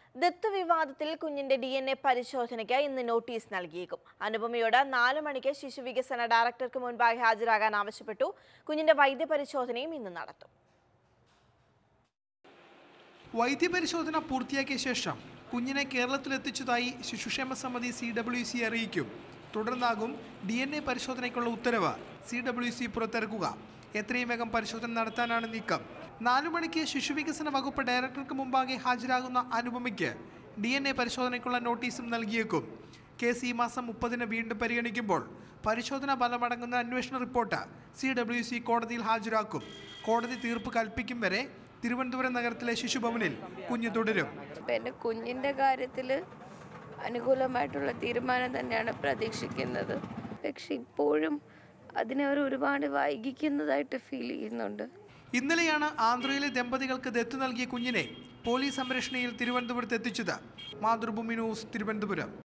ദത്ത് വിവാദത്തിൽ കുഞ്ഞിന്റെ D N A പരിശോധനയ്ക്ക് ഇന്ന് നോട്ടീസ് നൽകിയേക്കും അനുപമയോട് നാല് മണിക്ക് ശിശുവികസന ഡയറക്ടർക്ക് മുൻപാകെ ഹാജരാകാൻ ആവശ്യപ്പെട്ടു കുഞ്ഞിന്റെ വൈദ്യപരിശോധനയും ഇന്ന് നടത്തും വൈദ്യപരിശോധന പൂർത്തിയാക്കിയ ശേഷം കുഞ്ഞിനെ കേരളത്തിലെത്തിച്ചതായി ശിശുക്ഷേമ സമിതി സി ഡബ്ല്യു സി അറിയിക്കും തുടർന്നാകും ഡി എൻ എ പരിശോധനയ്ക്കുള്ള ഉത്തരവ് സി ഡബ്ല്യു സി പുറത്തിറക്കുക എത്രയും വേഗം പരിശോധന നടത്താനാണ് നീക്കം നാലു മണിക്ക് ശിശുവികസന വകുപ്പ് ഡയറക്ടർക്ക് മുമ്പാകെ ഹാജരാകുന്ന അനുപമയ്ക്ക് ഡി എൻ എ പരിശോധനയ്ക്കുള്ള നോട്ടീസും നൽകിയേക്കും കേസ് ഈ മാസം മുപ്പതിന് വീണ്ടും പരിഗണിക്കുമ്പോൾ പരിശോധനാ ഫലമടങ്ങുന്ന അന്വേഷണ റിപ്പോർട്ട് സി ഡബ്ല്യു സി കോടതിയിൽ ഹാജരാക്കും കോടതി തീർപ്പ് കൽപ്പിക്കും വരെ തിരുവനന്തപുരം നഗരത്തിലെ ശിശുഭവനിൽ കുഞ്ഞ് തുടരും അപ്പം എൻ്റെ കുഞ്ഞിൻ്റെ കാര്യത്തിൽ അനുകൂലമായിട്ടുള്ള തീരുമാനം തന്നെയാണ് പ്രതീക്ഷിക്കുന്നത് പക്ഷെ ഇപ്പോഴും അതിനെ അവർ ഒരുപാട് വൈകിക്കുന്നതായിട്ട് ഫീൽ ചെയ്യുന്നുണ്ട് ഇന്നലെയാണ് ആന്ധ്രയിലെ ദമ്പതികൾക്ക് ദത്തു നൽകിയ കുഞ്ഞിനെ പോലീസ് സംരക്ഷണയിൽ തിരുവനന്തപുരത്ത് എത്തിച്ചത് മാതൃഭൂമി ന്യൂസ് തിരുവനന്തപുരം